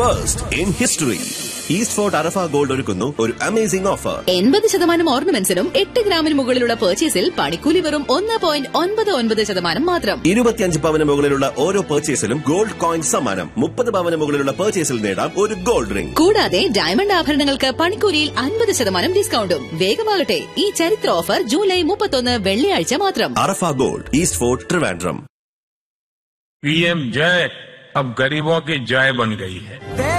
first in history East Fort Arafa Gold ഒരുക്കുന്നു ഒരു amazing offer എൺപത് ശതമാനം ഓർണമെന്റ്സിനും എട്ട് ഗ്രാമിന് മുകളിലുള്ള പർച്ചേസിൽ പണിക്കൂലി വെറും ഒന്ന് പോയിന്റ് ഒൻപത് ഒൻപത് ശതമാനം മാത്രം ഇരുപത്തിയഞ്ച് പവന് മുകളിലുള്ള ഓരോ പർച്ചേസിലും ഗോൾഡ് കോയിൻ സമ്മാനം മുപ്പത് പവന് മുകളിലുള്ള പർച്ചേസിൽ നേടാം ഒരു ഗോൾഡ് റിംഗ് കൂടാതെ ഡയമണ്ട് ആഭരണങ്ങൾക്ക് പണിക്കൂലിയിൽ അൻപത് ശതമാനം ഡിസ്കൗണ്ടും വേഗമാകട്ടെ ഈ ചരിത്ര ഓഫർ ജൂലൈ മുപ്പത്തൊന്ന് വെള്ളിയാഴ്ച മാത്രം Arafa Gold East Fort Trivandrum PM जय अब गरीबों की जय बन गई है